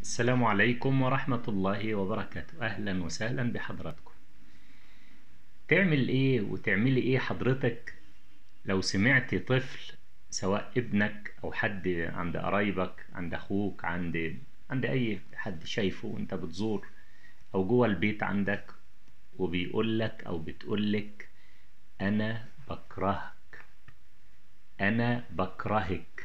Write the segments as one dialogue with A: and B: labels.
A: السلام عليكم ورحمة الله وبركاته أهلا وسهلا بحضراتكم تعمل إيه وتعملي إيه حضرتك لو سمعت طفل سواء ابنك أو حد عند قرايبك عند أخوك عند عند أي حد شايفه وأنت بتزور أو جوه البيت عندك وبيقول لك أو بتقول لك أنا بكرهك أنا بكرهك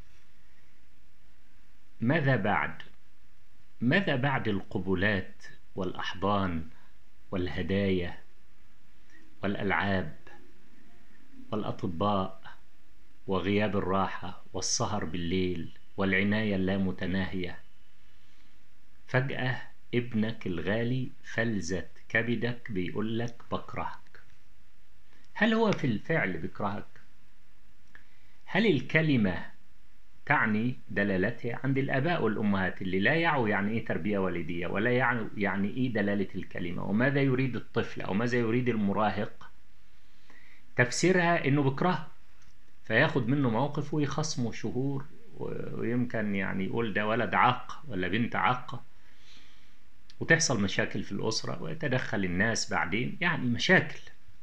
A: ماذا بعد ماذا بعد القبلات والأحضان والهدايا والألعاب والأطباء وغياب الراحة والسهر بالليل والعناية اللامتناهية فجأة ابنك الغالي فلذة كبدك بيقول لك بكرهك هل هو في الفعل بيكرهك هل الكلمة تعني دلالتها عند الآباء والأمهات اللي لا يعوا يعني إيه تربية والدية ولا يعوا يعني إيه دلالة الكلمة وماذا يريد الطفل أو ماذا يريد المراهق تفسيرها إنه بكره فياخد منه موقف ويخصمه شهور ويمكن يعني يقول ده ولد عاق ولا بنت عاقة وتحصل مشاكل في الأسرة ويتدخل الناس بعدين يعني مشاكل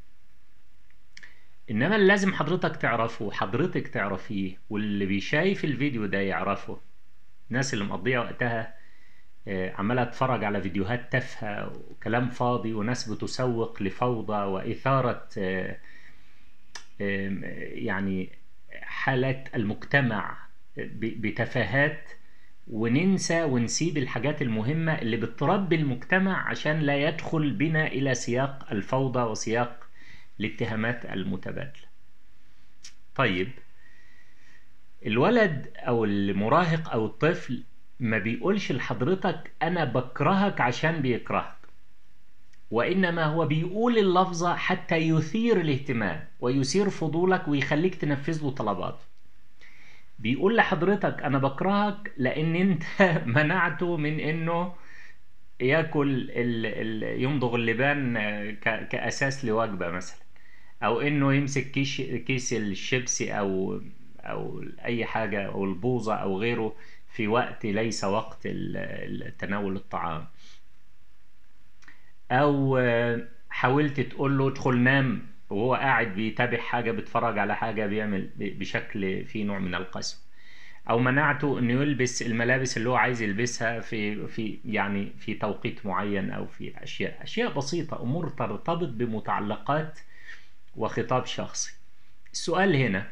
A: انما اللي لازم حضرتك تعرفه وحضرتك تعرفيه واللي بيشايف الفيديو ده يعرفه الناس اللي مقضيه وقتها عماله تتفرج على فيديوهات تافهه وكلام فاضي وناس بتسوق لفوضى واثاره يعني حالات المجتمع بتفاهات وننسى ونسيب الحاجات المهمه اللي بتربي المجتمع عشان لا يدخل بنا الى سياق الفوضى وسياق الاتهامات المتبادلة طيب الولد او المراهق او الطفل ما بيقولش لحضرتك انا بكرهك عشان بيكرهك وانما هو بيقول اللفظة حتى يثير الاهتمام ويثير فضولك ويخليك تنفذ له طلباته بيقول لحضرتك انا بكرهك لان انت منعته من انه ياكل ال ال يمضغ اللبان كاساس لوجبه مثلا او انه يمسك كيس كيس الشيبسي او او اي حاجه او البوظه او غيره في وقت ليس وقت تناول الطعام او حاولت تقول له ادخل نام وهو قاعد بيتابع حاجه بيتفرج على حاجه بيعمل بشكل فيه نوع من القسوه او منعته انه يلبس الملابس اللي هو عايز يلبسها في في يعني في توقيت معين او في اشياء اشياء بسيطه امور ترتبط بمتعلقات وخطاب شخصي السؤال هنا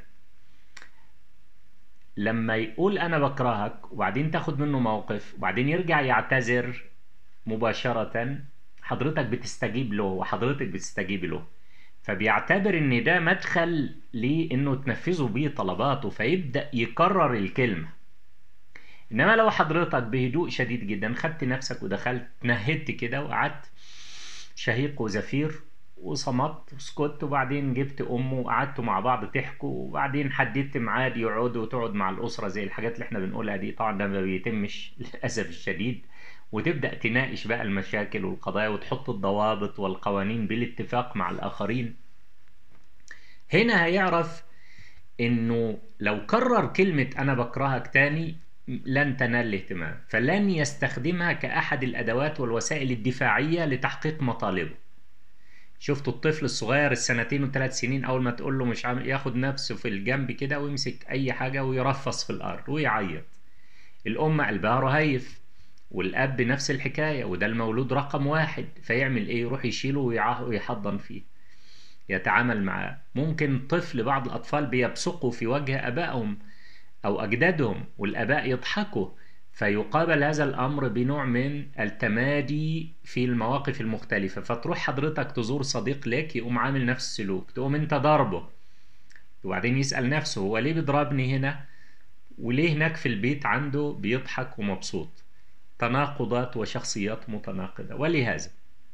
A: لما يقول انا بكرهك وبعدين تاخد منه موقف وبعدين يرجع يعتذر مباشرة حضرتك بتستجيب له وحضرتك بتستجيب له فبيعتبر ان ده مدخل لانه تنفذوا بيه طلباته فيبدأ يكرر الكلمة انما لو حضرتك بهدوء شديد جدا خدت نفسك ودخلت نهدت كده وقعدت شهيق وزفير وصمت وسكت وبعدين جبت امه وقعدتوا مع بعض تحكوا وبعدين حددت ميعاد يقعدوا وتقعد مع الاسره زي الحاجات اللي احنا بنقولها دي طبعا ده ما بيتمش للاسف الشديد وتبدا تناقش بقى المشاكل والقضايا وتحط الضوابط والقوانين بالاتفاق مع الاخرين هنا هيعرف انه لو كرر كلمه انا بكرهك تاني لن تنال الاهتمام فلن يستخدمها كأحد الأدوات والوسائل الدفاعية لتحقيق مطالبه شفتوا الطفل الصغير السنتين وثلاث سنين أول ما تقول له مش عامل ياخد نفسه في الجنب كده ويمسك أي حاجة ويرفص في الأرض ويعيط الأم قلبها رهيف والأب نفس الحكاية وده المولود رقم واحد فيعمل إيه يروح يشيله ويحضن فيه يتعامل معاه ممكن طفل بعض الأطفال بيبصقوا في وجه أبائهم أو أجدادهم والآباء يضحكوا فيقابل هذا الأمر بنوع من التمادي في المواقف المختلفة فتروح حضرتك تزور صديق لك يقوم عامل نفس السلوك تقوم أنت ضربه وبعدين يسأل نفسه هو ليه بيضربني هنا وليه هناك في البيت عنده بيضحك ومبسوط تناقضات وشخصيات متناقضة ولهذا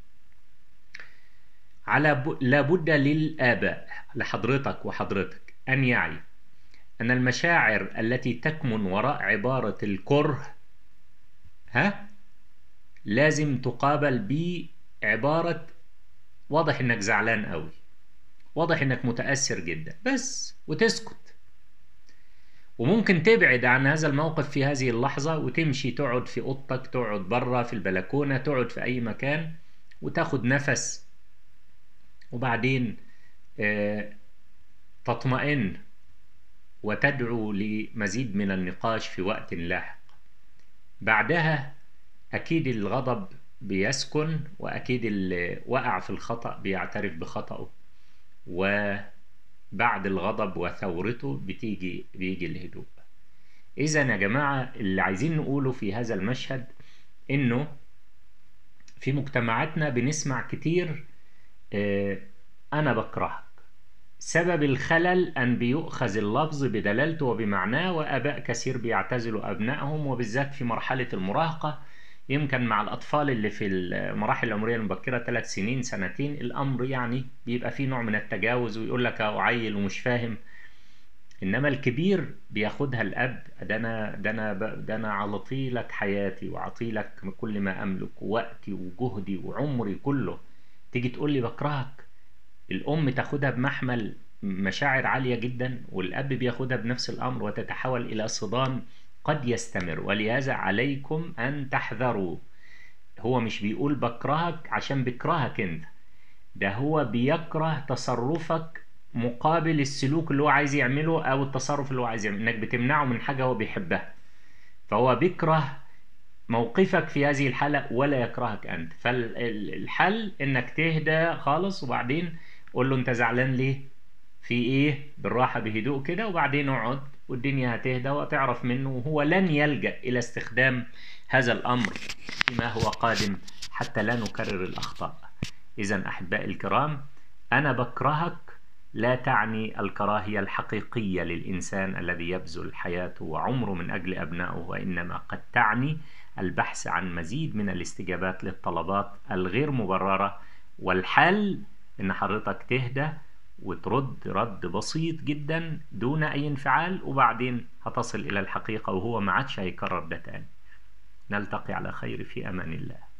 A: على ب... لابد للآباء لحضرتك وحضرتك أن يعي أن المشاعر التي تكمن وراء عبارة الكره ها لازم تقابل بعبارة واضح إنك زعلان قوي واضح إنك متأثر جدا بس وتسكت وممكن تبعد عن هذا الموقف في هذه اللحظة وتمشي تقعد في أوضتك تقعد برا في البلكونة تقعد في أي مكان وتاخد نفس وبعدين آه، تطمئن وتدعو لمزيد من النقاش في وقت لاحق بعدها أكيد الغضب بيسكن وأكيد اللي وقع في الخطأ بيعترف بخطأه وبعد الغضب وثورته بتيجي بيجي الهدوء إذا يا جماعة اللي عايزين نقوله في هذا المشهد إنه في مجتمعاتنا بنسمع كتير آه، أنا بكرهك سبب الخلل أن بيؤخذ اللفظ بدلالته وبمعناه وآباء كثير بيعتزلوا أبنائهم وبالذات في مرحلة المراهقة يمكن مع الأطفال اللي في المراحل العمرية المبكرة ثلاث سنين سنتين الأمر يعني بيبقى فيه نوع من التجاوز ويقول لك أعيل ومش فاهم إنما الكبير بياخدها الأب ده أنا ده أنا ده أنا عطي لك حياتي وعطي لك كل ما أملك ووقتي وجهدي وعمري كله تيجي تقول لي بكرهك الأم تاخدها بمحمل مشاعر عالية جدا والأب بياخدها بنفس الأمر وتتحول إلى صدام قد يستمر ولهذا عليكم أن تحذروا هو مش بيقول بكرهك عشان بيكرهك انت ده هو بيكره تصرفك مقابل السلوك اللي هو عايز يعمله او التصرف اللي هو عايز يعمله انك بتمنعه من حاجة هو بيحبها فهو بيكره موقفك في هذه الحالة ولا يكرهك انت فالحل انك تهدى خالص وبعدين قول له انت زعلان ليه في ايه بالراحة بهدوء كده وبعدين اقعد والدنيا هتهدى وتعرف منه وهو لن يلجأ إلى استخدام هذا الأمر فيما هو قادم حتى لا نكرر الأخطاء إذا أحبائي الكرام أنا بكرهك لا تعني الكراهية الحقيقية للإنسان الذي يبذل حياته وعمره من أجل أبنائه وإنما قد تعني البحث عن مزيد من الاستجابات للطلبات الغير مبررة والحل إن حضرتك تهدى وترد رد بسيط جدا دون أي انفعال وبعدين هتصل إلى الحقيقة وهو ما عادش هيكرر ده تاني نلتقي على خير في أمان الله